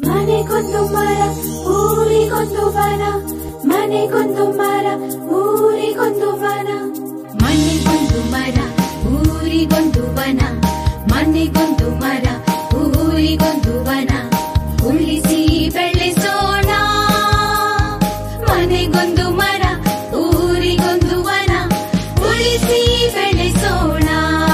ಮನೆಗೊಂದು ಮರ ಊರಿಗೊಂದು ವನ ಮನೆಗೊಂದು ಮರ ಊರಿಗೊಂದು ವನ ಮನೆಗೊಂದು ಮರ ಊರಿಗೊಂದು ವನ ಮನೆಗೊಂದು ಮರ ಊರಿಗೊಂದು ವನ ಉಳಿಸಿ ಬೆಳೆಸೋಣ ಮನೆಗೊಂದು ಮರ ಊರಿಗೊಂದು ವನ ಉಳಿಸಿ ಬೆಳೆಸೋಣ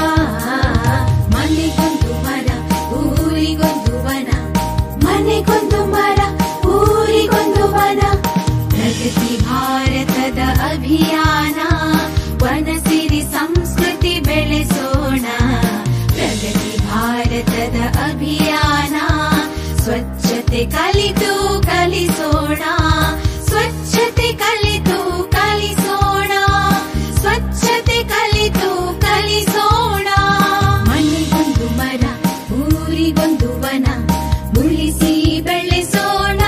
ಮನೆಗೊಂದು ಮರ ಊರಿಗೊಂದು ವನ ಮನೆಗೊಂದು ಮರ ಊರಿಗೊಂದು ವನ ಪ್ರಗತಿ ಭಾರತದ ಅಭಿಯಾನ ವನಸಿರಿ ಸಂಸ್ಕೃತಿ ಬೆಳೆಸೋಣ ಪ್ರಗತಿ ಭಾರತದ ಅಭಿಯಾನ ಸ್ವಚ್ಛತೆ ಕಲಿತು ಕಲಿಸೋಣ ಸ್ವಚ್ಛತೆ ಕಲಿತು ಕಲಿಸೋಣ ಸ್ವಚ್ಛತೆ ಕಲಿತು ಕಲಿಸೋಣ ಮನೆಗೊಂದು ಮರ ಊರಿಗೊಂದು ವನ ಉಳಿಸಿ ಬೆಳೆಸೋಣ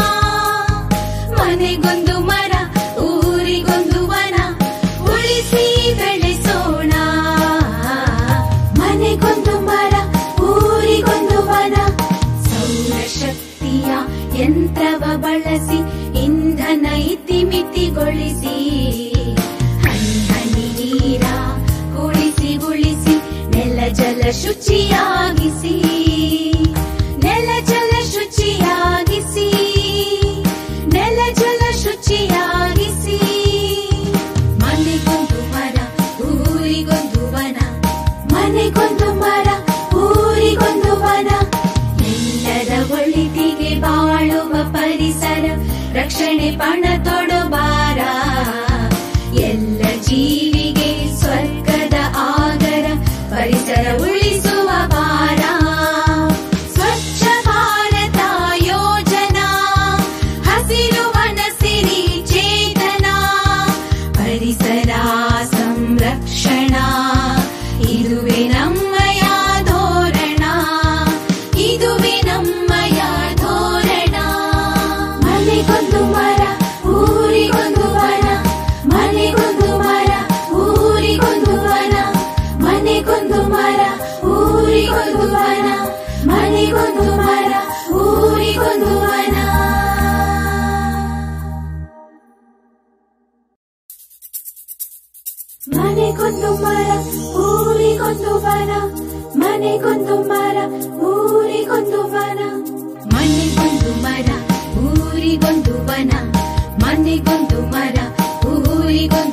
ಮನೆಗೊಂದು ಮರ ಊರಿಗೊಂದು ವನ ಉಳಿಸಿ ಬೆಳೆಸೋಣ ಮನೆಗೊಂದು ಮರ ಊರಿಗೊಂದು ವನ ಸೌರಶಕ್ತಿಯ ಯಂತ್ರವ ಬಳಸಿ ಇಂಧನ ಇತಿಮಿತಿಗೊಳಿಸಿ ಹನಿ ಹನಿ ನೀರ ಉಳಿಸಿ ಉಳಿಸಿ ನೆಲ ಜಲ ಶುಚಿಯಾಗಿಸಿ ನೆಲ ಜಲ ಶುಚಿಯಾಗಿಸಿ ನೆಲ ಜಲ ಶುಚಿಯಾಗಿಸಿ ಮನೆಗೊಂದು ಮರ ಊರಿಗೊಂದು ವನ ಮನೆಗೊಂದು ಮರ ಊರಿಗೊಂದು ವನ ಎಲ್ಲರ ಒಳಿತಿಗೆ ಬಾಳುವ ಪರಿಸರ ರಕ್ಷಣೆ ಪಣ ತೊಡಬಾರ ಎಲ್ಲ ಜೀವಿಗೆ ಸ್ವರ್ಗದ ಆಗರ ಪರಿಸರ ಉಳಿಸುವ ಭಾರ ಸ್ವಚ್ಛ ಭಾರತ ಯೋಜನಾ ಹಸಿರು ವನಸಿರಿ ಚೇತನ ಪರಿಸರ ಸಂರಕ್ಷಣಾ ಇದುವೇ ನಮ್ಮಯ ಧೋರಣ ಇದುವೇ ನಮ್ಮಯ ಧೋರಣ ಮನೆಗೊಂದು ಮರ ಊರಿಗೊಂದು ವನ ಮನೆಗೊಂದು ಮರ ಊರಿಗೊಂದು ವನ ಮನೆಗೊಂದು ಮರ ಊರಿಗೊಂದು ವನ ಮನೆಗೊಂದು ಮರ ಊರಿಗೊಂದು ವನ ಮನೆಗೊಂದು ಮರ ಊರಿಗೊಂದು ವನ ಮನೆಗೊಂದು ಮರ ಊರಿಗೊಂದು ವನ ಮನೆಗೊಂದು ಮರ ಊರಿಗೊಂದು ವನ ಮನೆಗೊಂದು ಮರ ಊರಿಗೊಂದು